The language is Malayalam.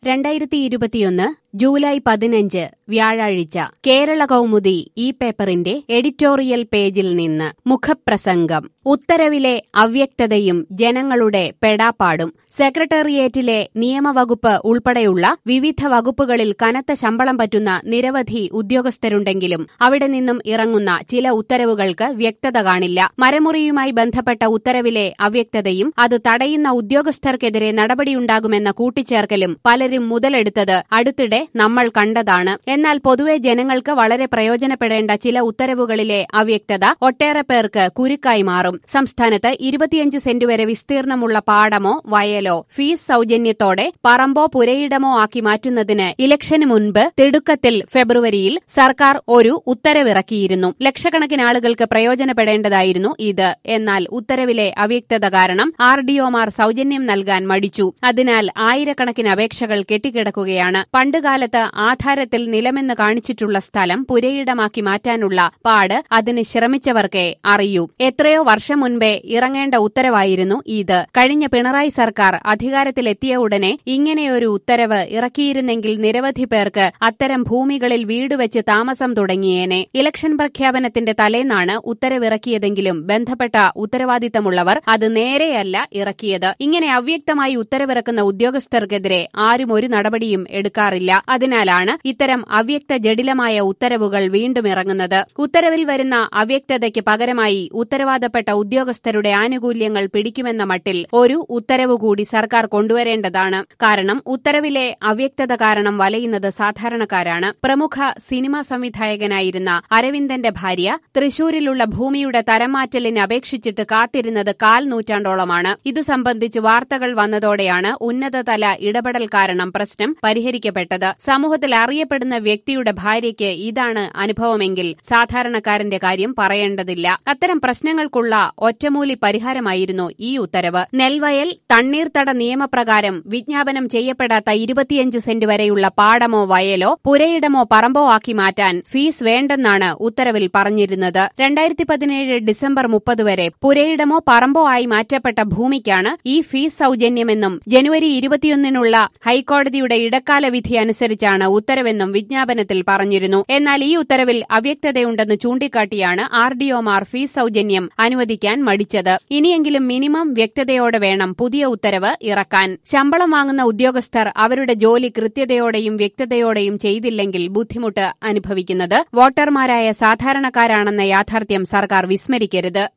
രണ്ടായിരത്തി ഇരുപത്തിയൊന്ന് ജൂലൈ പതിനഞ്ച് വ്യാഴാഴ്ച കേരള കൗമുദി ഈ പേപ്പറിന്റെ എഡിറ്റോറിയൽ പേജിൽ നിന്ന് മുഖപ്രസംഗം ഉത്തരവിലെ അവ്യക്തതയും ജനങ്ങളുടെ പെടാപ്പാടും സെക്രട്ടേറിയറ്റിലെ നിയമവകുപ്പ് ഉൾപ്പെടെയുള്ള വിവിധ വകുപ്പുകളിൽ കനത്ത ശമ്പളം പറ്റുന്ന നിരവധി ഉദ്യോഗസ്ഥരുണ്ടെങ്കിലും അവിടെ നിന്നും ഇറങ്ങുന്ന ചില ഉത്തരവുകൾക്ക് വ്യക്തത കാണില്ല മരമുറിയുമായി ബന്ധപ്പെട്ട ഉത്തരവിലെ അവ്യക്തതയും അത് തടയുന്ന ഉദ്യോഗസ്ഥർക്കെതിരെ നടപടിയുണ്ടാകുമെന്ന കൂട്ടിച്ചേർക്കലും പലരും മുതലെടുത്തത് അടുത്തിടെ നമ്മൾ കണ്ടതാണ് എന്നാൽ പൊതുവെ ജനങ്ങൾക്ക് വളരെ പ്രയോജനപ്പെടേണ്ട ചില ഉത്തരവുകളിലെ അവ്യക്തത ഒട്ടേറെ പേർക്ക് കുരുക്കായി മാറും സംസ്ഥാനത്ത് ഇരുപത്തിയഞ്ച് സെന്റ് വരെ വിസ്തീർണമുള്ള പാടമോ വയലോ ഫീസ് സൌജന്യത്തോടെ പറമ്പോ പുരയിടമോ ആക്കി മാറ്റുന്നതിന് ഇലക്ഷന് മുൻപ് തിടുക്കത്തിൽ ഫെബ്രുവരിയിൽ സർക്കാർ ഒരു ഉത്തരവിറക്കിയിരുന്നു ലക്ഷക്കണക്കിന് ആളുകൾക്ക് പ്രയോജനപ്പെടേണ്ടതായിരുന്നു ഇത് എന്നാൽ ഉത്തരവിലെ അവ്യക്തത കാരണം ആർ ഡിഒമാർ സൌജന്യം നൽകാൻ മടിച്ചു അതിനാൽ ആയിരക്കണക്കിന് അപേക്ഷകൾ കെട്ടിക്കിടക്കുകയാണ് പണ്ടുകാലത്ത് ആധാരത്തിൽ നിലമെന്ന് കാണിച്ചിട്ടുള്ള സ്ഥലം പുരയിടമാക്കി മാറ്റാനുള്ള പാട് അതിന് ശ്രമിച്ചവർക്കേ അറിയൂ എത്രയോ വർഷം മുൻപേ ഇറങ്ങേണ്ട ഉത്തരവായിരുന്നു ഇത് കഴിഞ്ഞ പിണറായി സർക്കാർ അധികാരത്തിലെത്തിയ ഉടനെ ഇങ്ങനെയൊരു ഉത്തരവ് ഇറക്കിയിരുന്നെങ്കിൽ നിരവധി പേർക്ക് അത്തരം ഭൂമികളിൽ വീട് വെച്ച് താമസം തുടങ്ങിയേനെ ഇലക്ഷൻ പ്രഖ്യാപനത്തിന്റെ തലേന്നാണ് ഉത്തരവിറക്കിയതെങ്കിലും ബന്ധപ്പെട്ട ഉത്തരവാദിത്തമുള്ളവർ അത് നേരെയല്ല ഇറക്കിയത് ഇങ്ങനെ അവ്യക്തമായി ഉത്തരവിറക്കുന്ന ഉദ്യോഗസ്ഥർക്കെതിരെ ആരും ഒരു നടപടിയും എടുക്കാറില്ല അതിനാലാണ് ഇത്തരം അവ്യക്ത ജടിലമായ ഉത്തരവുകൾ വീണ്ടും ഇറങ്ങുന്നത് ഉത്തരവിൽ വരുന്ന അവ്യക്തതയ്ക്ക് പകരമായി ഉത്തരവാദപ്പെട്ട ഉദ്യോഗസ്ഥരുടെ ആനുകൂല്യങ്ങൾ പിടിക്കുമെന്ന മട്ടിൽ ഒരു ഉത്തരവ് കൂടി സർക്കാർ കൊണ്ടുവരേണ്ടതാണ് കാരണം ഉത്തരവിലെ അവ്യക്തത കാരണം വലയുന്നത് സാധാരണക്കാരാണ് പ്രമുഖ സിനിമാ സംവിധായകനായിരുന്ന അരവിന്ദന്റെ ഭാര്യ തൃശൂരിലുള്ള ഭൂമിയുടെ തരംമാറ്റലിന് അപേക്ഷിച്ചിട്ട് കാത്തിരുന്നത് കാൽ നൂറ്റാണ്ടോളമാണ് ഇത് സംബന്ധിച്ച് വാർത്തകൾ വന്നതോടെയാണ് ഉന്നതതല ഇടപെടൽ കാരണം പ്രശ്നം പരിഹരിക്കപ്പെട്ടത് സമൂഹത്തിൽ അറിയപ്പെടുന്ന വ്യക്തിയുടെ ഭാര്യയ്ക്ക് ഇതാണ് അനുഭവമെങ്കിൽ സാധാരണക്കാരന്റെ കാര്യം പറയേണ്ടതില്ല അത്തരം പ്രശ്നങ്ങൾക്കുള്ള ഒറ്റമൂലി പരിഹാരമായിരുന്നു ഈ ഉത്തരവ് നെൽവയൽ തണ്ണീർത്തട നിയമപ്രകാരം വിജ്ഞാപനം ചെയ്യപ്പെടാത്ത ഇരുപത്തിയഞ്ച് സെന്റ് വരെയുള്ള പാടമോ വയലോ പുരയിടമോ പറമ്പോ ആക്കി മാറ്റാൻ ഫീസ് വേണ്ടെന്നാണ് ഉത്തരവിൽ പറഞ്ഞിരുന്നത് രണ്ടായിരത്തി പതിനേഴ് ഡിസംബർ മുപ്പത് വരെ പുരയിടമോ പറമ്പോ ആയി മാറ്റപ്പെട്ട ഭൂമിക്കാണ് ഈ ഫീസ് സൌജന്യമെന്നും ജനുവരി ഇരുപത്തിയൊന്നിനുള്ള ഹൈക്കോടതിയുടെ ഇടക്കാല വിധി അനുസരിച്ചാണ് ഉത്തരവെന്നും വിജ്ഞാപനത്തിൽ പറഞ്ഞിരുന്നു എന്നാൽ ഈ ഉത്തരവിൽ അവ്യക്തതയുണ്ടെന്ന് ചൂണ്ടിക്കാട്ടിയാണ് ആർ ഡിഒമാർ ഫീസ് സൌജന്യം അനുവദിക്കാൻ മടിച്ചത് ഇനിയെങ്കിലും മിനിമം വ്യക്തതയോടെ വേണം പുതിയ ഉത്തരവ് ഇറക്കാൻ ശമ്പളം വാങ്ങുന്ന ഉദ്യോഗസ്ഥർ അവരുടെ ജോലി കൃത്യതയോടെയും വ്യക്തതയോടെയും ചെയ്തില്ലെങ്കിൽ ബുദ്ധിമുട്ട് അനുഭവിക്കുന്നത് വോട്ടർമാരായ സാധാരണക്കാരാണെന്ന യാഥാർത്ഥ്യം സർക്കാർ വിസ്മരിക്കരുത്